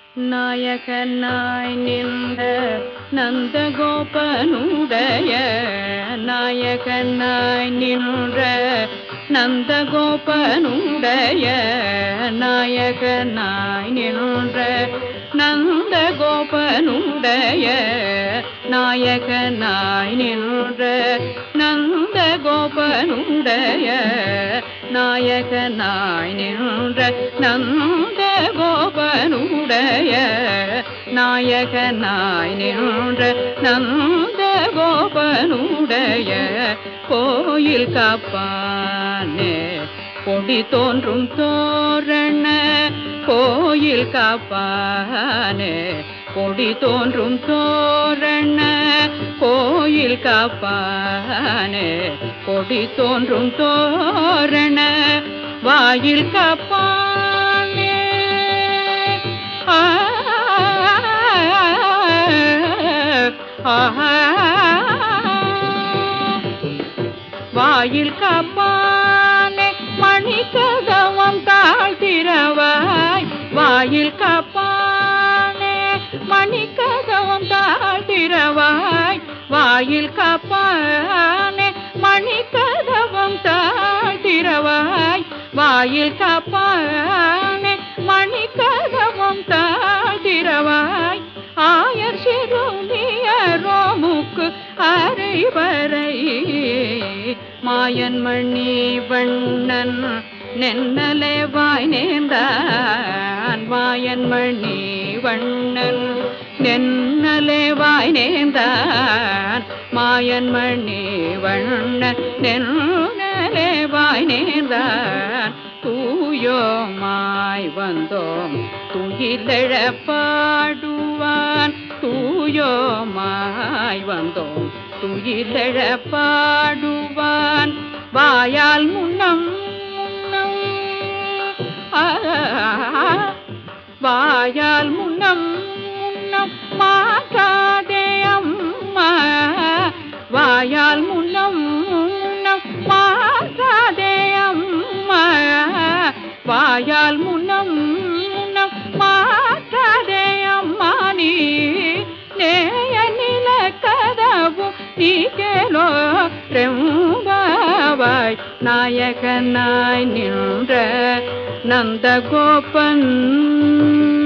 நாயகனாய் நின்ற நந்தகோபனுடைய நாயகனாய் நின்ற நந்தகோபனுடைய நாயகனாய் நின்ற நந்தகோபனுடைய நாயகனாய் நின்ற நந்தகோபனுடைய நாயகனாய் நின்ற நந்தகோபனுடைய நாயகனாய் நின்ற நந்தகோபனுடைய கோயில் காப்பானே கொடி தோன்றும் தோரண கோயில் காப்பானே கொடி தோன்றும் தோரண கோயில் காப்பானே கொடி தோன்றும் தோரண வாயில் காப்பானே ஆ வாயில் காப்பானே மணி கதவம் தாழ்த்திரவாய் வாயில் காப்பானே மணி கதவம் தாழ்த்திரவாய் வாயில் காப்பானே மணி கதவம் தாழ்த்திரவாய் வாயில் காப்பானே மணி கதவம் தாழ்த்திரவாய் ஆயர் சிறுமியரோமுக்கு அரைவரை மாயன் மணி வண்ணன் நென்னலே வாய் நேர்ந்தான் மாயன் மணி வண்ணன் நென்னலே வாய் நேர்ந்தான் மாயன் மணி வண்ணன் நென்னலே வாய் நேர்ந்தான் தூயோமாய் வந்தோம் துயிலெழ பாடுவான் தூயோமாய் வந்தோம் துயிலெழ பாடுவான் வாயால் முன்னம் முன்னம் ஆ, வாயால் முன்னம் முன்னம் மாற்றாதே அம்மா வாயால் முன்னம் முன்னம் மாற்றாதே அம்மா வாயால் முன்னம் முன்னம் மாற்றாதே அம்மா நீ நேய நில கதவு நீ கேளோ ரெம்பாவாய் நாயகனாய் நின்ற நந்தகோபன்